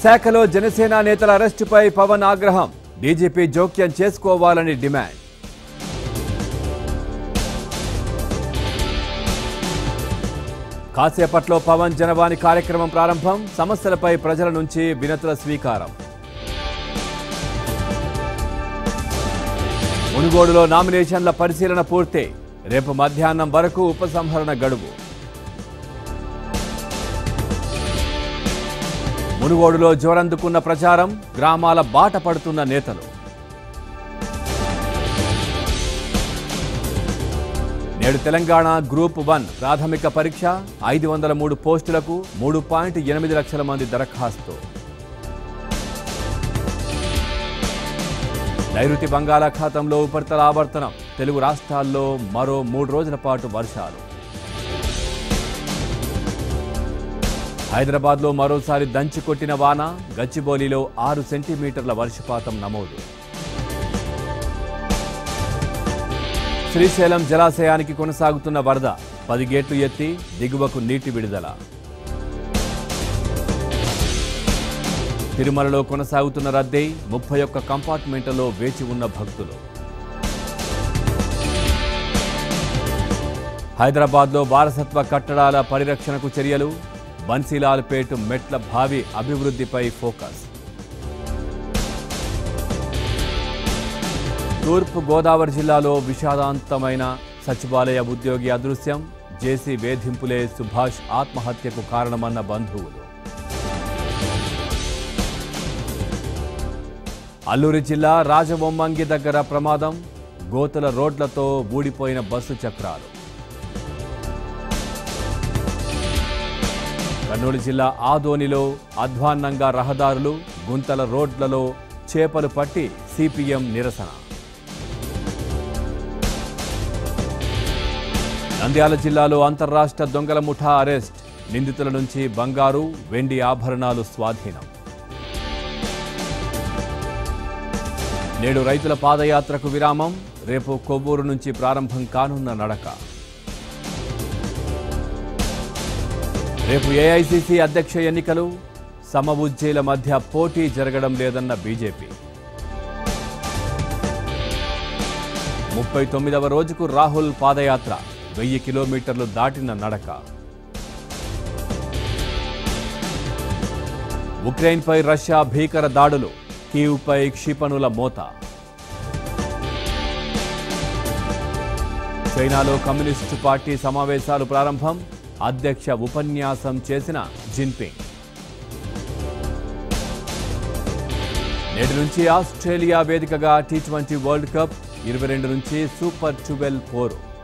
విశాఖలో జనసేన నేతల అరెస్టుపై పవన్ ఆగ్రహం డీజీపీ జోక్యం చేసుకోవాలని డిమాండ్ కాసేపట్లో పవన్ జనవాణి కార్యక్రమం ప్రారంభం సమస్యలపై ప్రజల నుంచి వినతుల స్వీకారం మునుగోడులో నామినేషన్ల పరిశీలన పూర్తి రేపు మధ్యాహ్నం వరకు ఉపసంహరణ గడువు మునుగోడులో జోరందుకున్న ప్రచారం గ్రామాల బాట పడుతున్న నేతలు నేడు తెలంగాణ గ్రూప్ వన్ ప్రాథమిక పరీక్ష ఐదు వందల మూడు పోస్టులకు మూడు పాయింట్ ఎనిమిది లక్షల మంది దరఖాస్తు నైరుతి బంగాళాఖాతంలో ఉపరితల ఆవర్తనం తెలుగు రాష్ట్రాల్లో మరో మూడు రోజుల పాటు వర్షాలు హైదరాబాద్లో మరోసారి దంచి కొట్టిన వాన గచ్చిబౌలిలో ఆరు సెంటీమీటర్ల వర్షపాతం నమోదు శ్రీశైలం జలాశయానికి కొనసాగుతున్న వరద పది గేట్లు ఎత్తి దిగువకు నీటి విడుదల తిరుమలలో కొనసాగుతున్న రద్దీ ముప్పై ఒక్క కంపార్ట్మెంట్లలో వేచి ఉన్న భక్తులు హైదరాబాద్లో వారసత్వ కట్టడాల పరిరక్షణకు చర్యలు బన్సీలాల్పేట్ మెట్ల భావి అభివృద్ధిపై ఫోకస్ తూర్పు గోదావరి జిల్లాలో విషాదాంతమైన సచివాలయ ఉద్యోగి అదృశ్యం జేసీ వేధింపులే సుభాష్ ఆత్మహత్యకు కారణమన్న బంధువులు అల్లూరి జిల్లా రాజబొమ్మంగి దగ్గర ప్రమాదం గోతుల రోడ్లతో ఊడిపోయిన బస్సు చక్రాలు కర్నూలు జిల్లా ఆదోనిలో అధ్వాన్నంగా రహదారులు గుంతల రోడ్లలో చేపలు పట్టి సిపిఎం నిరసన నంద్యాల జిల్లాలో అంతర్రాష్ట్ర దొంగల ముఠా అరెస్ట్ నిందితుల నుంచి బంగారు వెండి ఆభరణాలు స్వాధీనం నేడు రైతుల పాదయాత్రకు విరామం రేపు కొవ్వూరు నుంచి ప్రారంభం కానున్న నడక రేపు ఏఐసిసి అధ్యక్ష ఎన్నికలు సమవుజ్జీల మధ్య పోటీ జరగడం లేదన్న బీజేపీ ముప్పై తొమ్మిదవ రోజుకు రాహుల్ పాదయాత్ర వెయ్యి కిలోమీటర్లు దాటిన నడక ఉక్రెయిన్పై రష్యా భీకర దాడులు కీవ్పై క్షిపణుల మోత చైనాలో కమ్యూనిస్టు పార్టీ సమావేశాలు ప్రారంభం అధ్యక్ష ఉపన్యాసం చేసిన జిన్పింగ్ నేటి నుంచి ఆస్ట్రేలియా వేదికగా టీ ట్వంటీ వరల్డ్ కప్ ఇరవై రెండు నుంచి సూపర్ ట్వెల్వ్ ఫోర్